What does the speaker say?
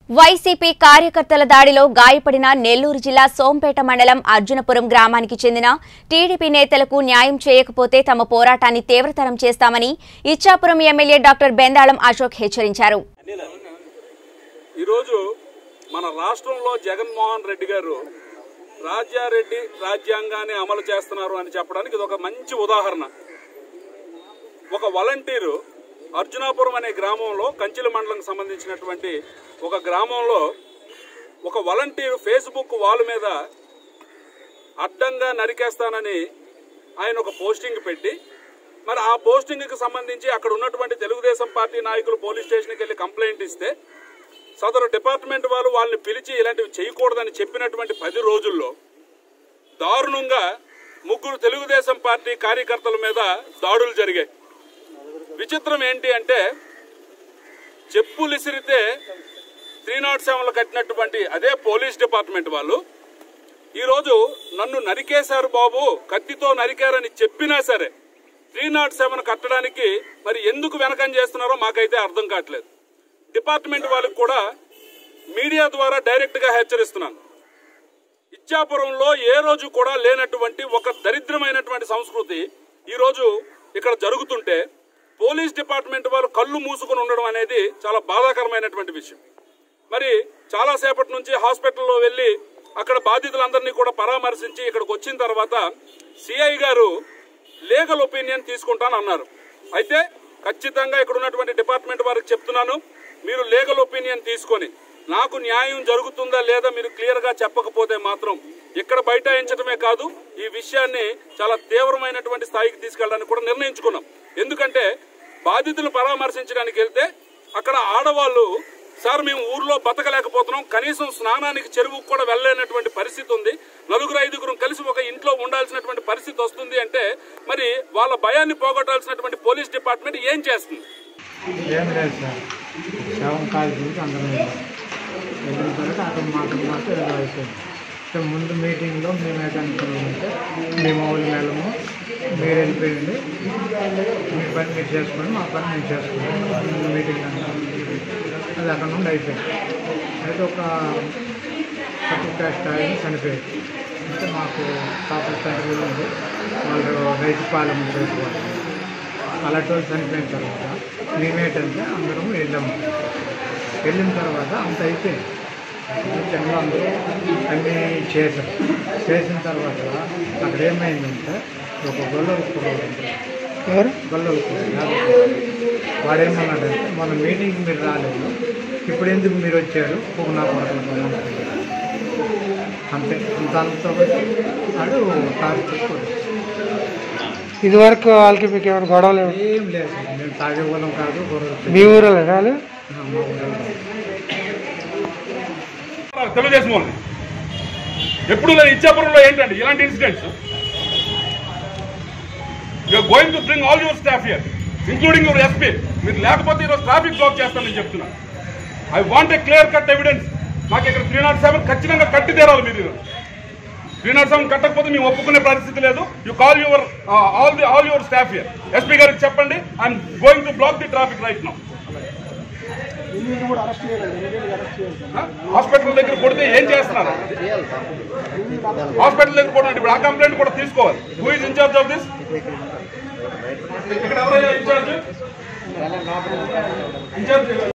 YCP కార్యకర్తల దాడిలో గాయపడిన నెల్లూరు జిల్లా సోంపేట మండలం అర్జునపురం గ్రామానికి చెందిన టీడీపీ నేతలకు న్యాయం చేయకపోతే తమ పోరాటాన్ని తీవ్రతరం చేస్తామని ఇచ్చాపురం ఎమ్మెల్యే డాక్టర్ బెందాళం అశోక్ హెచ్చరించారు ఈరోజు మన రాష్ట్రంలో జగన్మోహన్ రెడ్డి గారు రాజ్యారెడ్డి రాజ్యాంగాన్ని అమలు చేస్తున్నారు అని చెప్పడానికి ఇది ఒక మంచి ఉదాహరణ ఒక వాలంటీరు అర్జునాపురం అనే గ్రామంలో కంచిల మండలం సంబంధించినటువంటి ఒక గ్రామంలో ఒక వాలంటీరు ఫేస్బుక్ వాల్ మీద అడ్డంగా నరికేస్తానని ఆయన ఒక పోస్టింగ్ పెట్టి మరి ఆ పోస్టింగ్కి సంబంధించి అక్కడ ఉన్నటువంటి తెలుగుదేశం పార్టీ నాయకులు పోలీస్ స్టేషన్కి వెళ్ళి కంప్లైంట్ ఇస్తే సదరు డిపార్ట్మెంట్ వాళ్ళు వాళ్ళని పిలిచి ఇలాంటివి చేయకూడదని చెప్పినటువంటి పది రోజుల్లో దారుణంగా ముగ్గురు తెలుగుదేశం పార్టీ కార్యకర్తల మీద దాడులు జరిగాయి విచిత్రం ఏంటి అంటే చెప్పులు ఇసిరితే త్రీ నాట్ సెవెన్లు కట్టినటువంటి అదే పోలీస్ డిపార్ట్మెంట్ వాళ్ళు ఈరోజు నన్ను నరికేశారు బాబు కత్తితో నరికారని చెప్పినా సరే త్రీ నాట్ సెవెన్ కట్టడానికి మరి ఎందుకు వెనకం చేస్తున్నారో మాకైతే అర్థం కావట్లేదు డిపార్ట్మెంట్ వాళ్ళకి కూడా మీడియా ద్వారా డైరెక్ట్ గా హెచ్చరిస్తున్నాను ఇచ్చాపురంలో ఏ రోజు కూడా లేనటువంటి ఒక దరిద్రమైనటువంటి సంస్కృతి ఈ రోజు ఇక్కడ జరుగుతుంటే పోలీస్ డిపార్ట్మెంట్ వాళ్ళు కళ్ళు మూసుకుని ఉండడం అనేది చాలా బాధాకరమైనటువంటి విషయం మరి చాలా సేపటి నుంచి హాస్పిటల్లో వెళ్ళి అక్కడ బాధితులందరినీ కూడా పరామర్శించి ఇక్కడికి వచ్చిన తర్వాత సిఐ గారు లీగల్ ఒపీనియన్ తీసుకుంటాను అన్నారు అయితే ఖచ్చితంగా ఇక్కడ ఉన్నటువంటి డిపార్ట్మెంట్ వారికి చెప్తున్నాను మీరు లీగల్ ఒపీనియన్ తీసుకొని నాకు న్యాయం జరుగుతుందా లేదా మీరు క్లియర్ గా చెప్పకపోతే మాత్రం ఇక్కడ బైఠాయించడమే కాదు ఈ విషయాన్ని చాలా తీవ్రమైనటువంటి స్థాయికి తీసుకెళ్ళడానికి కూడా నిర్ణయించుకున్నాం ఎందుకంటే బాధితులు పరామర్శించడానికి వెళ్తే అక్కడ ఆడవాళ్ళు సార్ మేము ఊర్లో బతకలేకపోతున్నాం కనీసం స్నానానికి చెరువుకు కూడా వెళ్ళలేనటువంటి పరిస్థితి ఉంది నలుగురు ఐదుగురు కలిసి ఒక ఇంట్లో ఉండాల్సినటువంటి పరిస్థితి వస్తుంది అంటే మరి వాళ్ళ భయాన్ని పోగొట్టాల్సినటువంటి పోలీస్ డిపార్ట్మెంట్ ఏం చేస్తుంది ఏం లేదు సార్ శవం కాల్ చూసి అందరం వెళ్ళాం వెళ్ళిన తర్వాత అతను మాకు మాకు ఏదో అయిపోయింది సో ముందు మీటింగ్లో మేము ఏదో అనుకున్నామంటే మేము ఊళ్ళు వెళ్ళము మీరు వెళ్ళిపోయింది మీ పని మీరు చేసుకోండి మా పని మేము చేసుకుంటాం ముందు మీటింగ్ అంటాం అది అక్కడ నుండి అయిపోయింది అయితే ఒక తక్కువ క్యాస్ట్ ఆయన చనిపోయారు అంటే మాకు కాపుల తండ్రి ఉంది వాళ్ళు రైతు పాలన చేసుకోవాలి అలాంటి వాళ్ళు చనిపోయిన తర్వాత మేమేంటంటే అందరం వెళ్ళాము వెళ్ళిన తర్వాత అంత అయిపోయింది జనంలో అందరూ అన్నీ చేశాం చేసిన తర్వాత అక్కడ ఏమైందంటే ఒక గొల్ల కుర్రోడు ఎవరు గొల్ల వాడేమన్నాడంటే మన మీటింగ్కి మీరు రాలేదు ఇప్పుడు ఎందుకు మీరు వచ్చారు ఒక నా కొడుకు అంతే అంత అంత వాడు తాగి ఇదివరకు వాళ్ళకి మీకు ఏమైనా గొడవలు ఏమి- ఏం లేదు మేము తాగే వాళ్ళం కాదు గొర్రెలు మీ ఊరో వాళ్ళు మా ఊళ్ళో తెలుగుదేశం వాళ్ళు ఎప్పుడు లేదు ఇచ్చాపురంలో ఏంటండి ఇలాంటి incidents you're going to bring all your staff here including your SP మీరు లేకపోతే ఈరోజు ట్రాఫిక్ బ్లాక్ చేస్తానని చెప్తున్నా I want a clear cut evidence నాకు ఇక్కడ త్రీ నాట్ సెవెన్ ఖచ్చితంగా కట్టి తీరాలి మీరు ఈరోజు త్రీ నాట్ సెవెన్ కట్టకపోతే మేము ఒప్పుకునే పరిస్థితి లేదు you call your all the all your staff here SP గారికి చెప్పండి I'm going to block the traffic right now hospital దగ్గర కొడితే ఏం చేస్తున్నారు హాస్పిటల్ దగ్గర కొడితే ఇప్పుడు ఆ కంప్లైంట్ కూడా తీసుకోవాలి who is in charge of this ఇక్కడ ఎవరైనా ఇన్ఛార్జ్ ఇన్ఛార్జ్